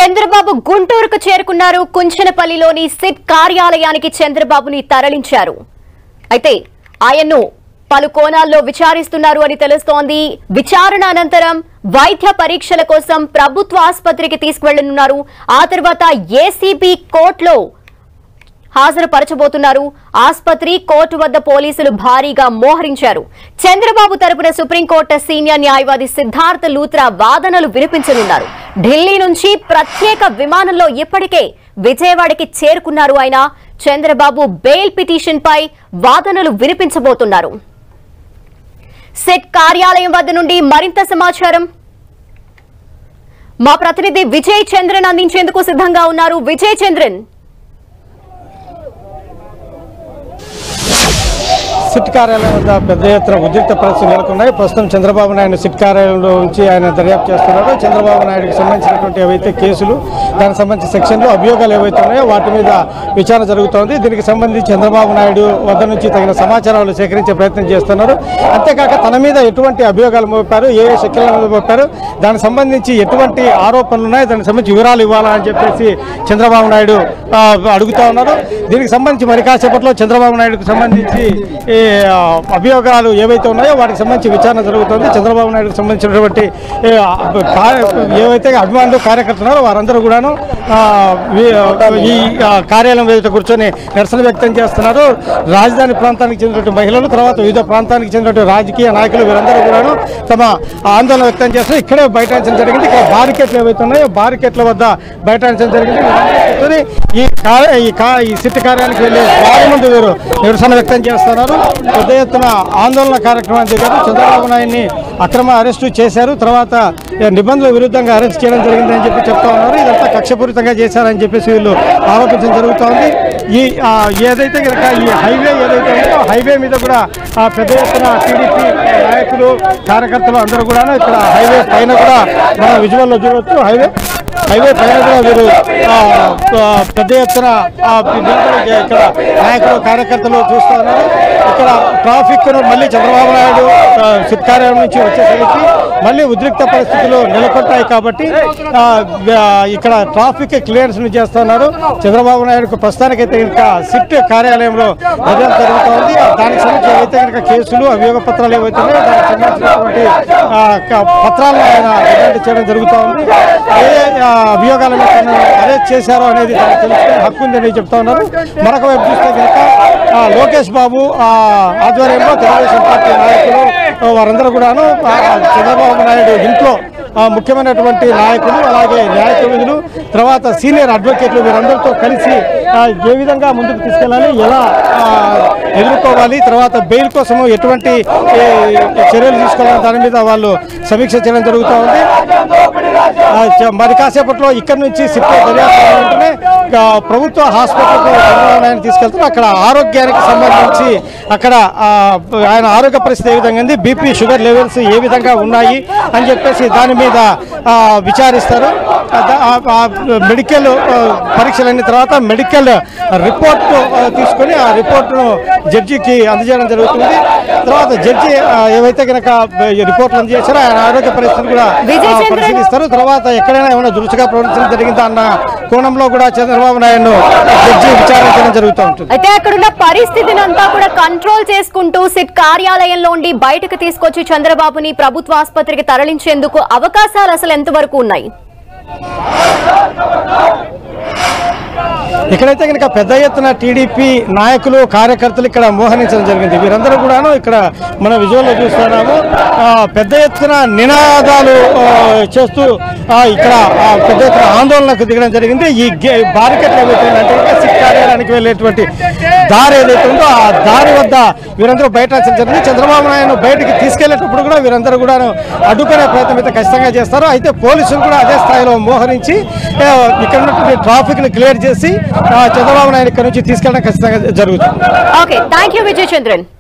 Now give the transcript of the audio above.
చంద్రబాబు గుంటూరుకు చేరుకున్నారు కుంచనపల్లిలోని సిట్ కార్యాలయానికి చంద్రబాబుని తరలించారు అయితే ఆయన్ను పలు కోణాల్లో విచారిస్తున్నారు అని తెలుస్తోంది విచారణ అనంతరం వైద్య పరీక్షల కోసం ప్రభుత్వ ఆసుపత్రికి తీసుకువెళ్లనున్నారు ఆ తర్వాత ఏసీబీ కోర్టులో హాజరుపరచబోతున్నారు ఆసుపత్రి కోర్టు వద్ద పోలీసులు భారీగా మోహరించారు చంద్రబాబు తరపున సుప్రీంకోర్టు సీనియర్ న్యాయవాది సిద్ధార్థ లూత్రా వాదనలు వినిపించనున్నారు ఢిల్లీ నుంచి ప్రత్యేక విమానంలో ఇప్పటికే విజయవాడకి చేరుకున్నారు ఆయన చంద్రబాబు బెయిల్ పిటిషన్ పై వాదనలు వినిపించబోతున్నారు సెట్ కార్యాలయం వద్ద నుండి మరింత సమాచారం మా ప్రతినిధి విజయ్ చంద్రన్ అందించేందుకు సిద్ధంగా ఉన్నారు విజయ్ చంద్రన్ సిట్ కార్యాలయం వద్ద పెద్ద ఎత్తున ఉద్రిక్త పరిస్థితులు నెలకొన్నాయి ప్రస్తుతం చంద్రబాబు నాయుడు సిట్ కార్యాలయంలో ఉంచి ఆయన దర్యాప్తు చేస్తున్నారు చంద్రబాబు నాయుడుకి సంబంధించినటువంటి ఏవైతే కేసులు దానికి సంబంధించిన సెక్షన్లు అభియోగాలు ఏవైతే ఉన్నాయో వాటి మీద విచారణ జరుగుతోంది దీనికి సంబంధించి చంద్రబాబు నాయుడు వద్ద నుంచి తగిన సమాచారాలు సేకరించే ప్రయత్నం చేస్తున్నారు అంతేకాక తన మీద ఎటువంటి అభియోగాలు మోపారు ఏ ఏ సెక్షన్ల మీద మోపారు దానికి సంబంధించి ఎటువంటి ఆరోపణలు ఉన్నాయి దానికి సంబంధించి వివరాలు ఇవ్వాలా అని చెప్పేసి చంద్రబాబు నాయుడు ఆ, అడుగుతా ఉన్నారు దీనికి సంబంధించి మరి కాసేపట్లో చంద్రబాబు నాయుడుకు సంబంధించి ఈ ఆ, అభియోగాలు ఏవైతే ఉన్నాయో వాటికి సంబంధించి విచారణ జరుగుతుంది చంద్రబాబు నాయుడుకు సంబంధించినటువంటి ఈ, ఆ, కా- ఏవైతే అభిమానులు కార్యకర్తలు ఉన్నారో వారందరూ కూడాను ఆ, వీ- ఈ ఆ, కార్యాలయం ఎదుట కూర్చొని నిరసన వ్యక్తం చేస్తున్నారు రాజధాని ప్రాంతానికి చెందినటువంటి మహిళలు తర్వాత వివిధ ప్రాంతానికి చెందినటువంటి రాజకీయ నాయకులు వీరందరూ కూడాను తమ ఆందోళన వ్యక్తం చేస్తున్నారు ఇక్కడే బైఠాయించడం జరిగింది ఇక్కడ బారికెట్లు ఏవైతే ఉన్నాయో బారికెట్ల వద్ద బైఠాయించడం జరిగింది వీరందరూ కూర్చొని ఈ కార్య ఈ కా ఈ సిట్ కార్యాలయానికి వెళ్ళే దారి ముందు వీరు నిరసన వ్యక్తం చేస్తున్నారు పెద్ద ఎత్తున ఆందోళన కార్యక్రమం దిగారు చంద్రబాబు నాయుడిని అక్రమ అరెస్టు చేశారు తర్వాత ఈ నిబంధనల విరుద్ధంగా అరెస్ట్ చేయడం జరిగిందని చెప్పి చెప్తా ఉన్నారు ఇదంతా కక్షపూరితంగా చేశారని చెప్పేసి వీళ్ళు ఆరోపించడం జరుగుతోంది ఈ ఆ, ఏదైతే కనుక ఈ హైవే ఏదైతే ఉందో ఆ హైవే మీద కూడా ఆ, పెద్ద ఎత్తున టీడీపీ నాయకులు కార్యకర్తలు అందరూ కూడా ఇక్కడ హైవే పైన కూడా మన విజువల్లో చూడవచ్చు హైవే హైవే పైన కూడా వీరు ఆ, ఆ, పెద్ద ఎత్తున ఆ, నిలబడి ఇక్కడ నాయకులు కార్యకర్తలు చూస్తూ ఉన్నారు ఇక్కడ ట్రాఫిక్ మళ్ళీ చంద్రబాబు నాయుడు ఆ, సిట్ కార్యాలయం నుంచి వచ్చేసరికి మళ్ళీ ఉద్రిక్త పరిస్థితులు నెలకొంటాయి కాబట్టి ఆ, ఆ, ఇక్కడ ట్రాఫిక్ క్లియరెన్స్ చేస్తున్నారు చంద్రబాబు నాయుడుకు ప్రస్తుతానికైతే ఇంకా సిట్ కార్యాలయంలో దర్యాప్తు జరుగుతోంది దానికి సంబంధించి ఏవైతే కనుక కేసులు అభియోగ పత్రాలు ఏవైతే ఉన్నాయో దానికి సంబంధించినటువంటి ఆ, క- పత్రాలను ఆయన డిమాండ్ చేయడం జరుగుతూ ఉంది ఏ ఆ, అభియోగాల మీద తనను అరెస్ట్ చేశారో అనేది తనకు తెలుసుకునే హక్కు ఉందని చెప్తా ఉన్నారు మరొక వైపు చూస్తే కనుక ఆ, లోకేష్ బాబు ఆ, ఆధ్వర్యంలో తెలుగుదేశం పార్టీ నాయకులు ఆ, వారందరూ కూడాను ఆ, చంద్రబాబు నాయుడు ఇంట్లో ఆ, ముఖ్యమైనటువంటి నాయకులు అలాగే న్యాయ కవిధులు తర్వాత సీనియర్ అడ్వకేట్లు వీరందరితో కలిసి ఆ, ఏ విధంగా ముందుకు తీసుకెళ్ళాలి ఎలా ఆ, ఎదుర్కోవాలి తర్వాత బెయిల్ కోసము ఎటువంటి ఏ, చర్యలు తీసుకోవాలని దాని మీద వాళ్ళు సమీక్ష చేయడం జరుగుతూ ఉంది ఆ, చ- మరి కాసేపట్లో ఇక్కడ నుంచి సిప్ దర్యాప్తు అయిన వెంటనే ఆ, ప్రభుత్వ హాస్పిటల్కు చంద్రబాబు నాయుడు తీసుకెళ్తారు అక్కడ ఆరోగ్యానికి సంబంధించి అక్కడ ఆ, ఆయన ఆరోగ్య పరిస్థితి ఏ విధంగా ఉంది బీపీ షుగర్ లెవెల్స్ ఏ విధంగా ఉన్నాయి అని చెప్పేసి దాని మీద ఆ, విచారిస్తారు ఆ, ద- ఆ, ఆ, మెడికల్ ఆ, పరీక్షలైన తర్వాత మెడికల్ రిపోర్ట్ ఆ, తీసుకొని ఆ రిపోర్ట్ను జడ్జికి అందజేయడం జరుగుతుంది తర్వాత జడ్జి ఆ, ఏవైతే కనుక ఈ రిపోర్ట్లు అందజేశారో ఆయన ఆరోగ్య పరిస్థితిని కూడా విజయ్ ఆ, చంద్రన్. పరిశీలిస్తారు తర్వాత ఎక్కడైనా ఏమైనా దురుసుగా ప్రవర్తించడం జరిగిందా అన్న కోణంలో కూడా చంద్రబాబు నాయుడు జడ్జి విచారించడం జరుగుతూ ఉంటుంది అయితే అక్కడున్న పరిస్థితిని అంతా కూడా కంట్రోల్ చేసుకుంటూ సిట్ కార్యాలయంలో ఉండి బయటకు తీసుకొచ్చి చంద్రబాబుని ప్రభుత్వ ఆసుపత్రికి తరలించేందుకు అవకాశాలు అసలు ఎంతవరకు ఉన్నాయి ఇక్కడైతే కనుక పెద్ద ఎత్తున టీడీపీ నాయకులు కార్యకర్తలు ఇక్కడ మోహరించడం జరిగింది వీరందరూ కూడాను ఇక్కడ మన విజువల్లో చూస్తున్నాము ఆ, పెద్ద ఎత్తున నినాదాలు ఆ, చేస్తూ ఆ, ఇక్కడ ఆ, పెద్ద ఎత్తున ఆందోళనకు దిగడం జరిగింది ఈ గే- బారికెట్లు ఏవైతే ఉన్నాయంటే కనుక సిట్ కార్యాలయానికి వెళ్ళేటువంటి దారి ఏదైతే ఉందో ఆ దారి వద్ద వీరందరూ బయట జరిగింది చంద్రబాబు నాయుడు బయటికి తీసుకెళ్లేటప్పుడు కూడా వీరందరూ కూడా అడ్డుకునే ప్రయత్నం అయితే ఖచ్చితంగా చేస్తారు అయితే పోలీసులు కూడా అదే స్థాయిలో మోహరించి ఆ, ఇక్కడ ఉన్నటువంటి ట్రాఫిక్ ని క్లియర్ చేసి ఆ, చంద్రబాబు నాయుడు ఇక్కడ నుంచి తీసుకెళ్ళడం ఖచ్చితంగా జరుగుతుంది okay thank you Vijay Chandran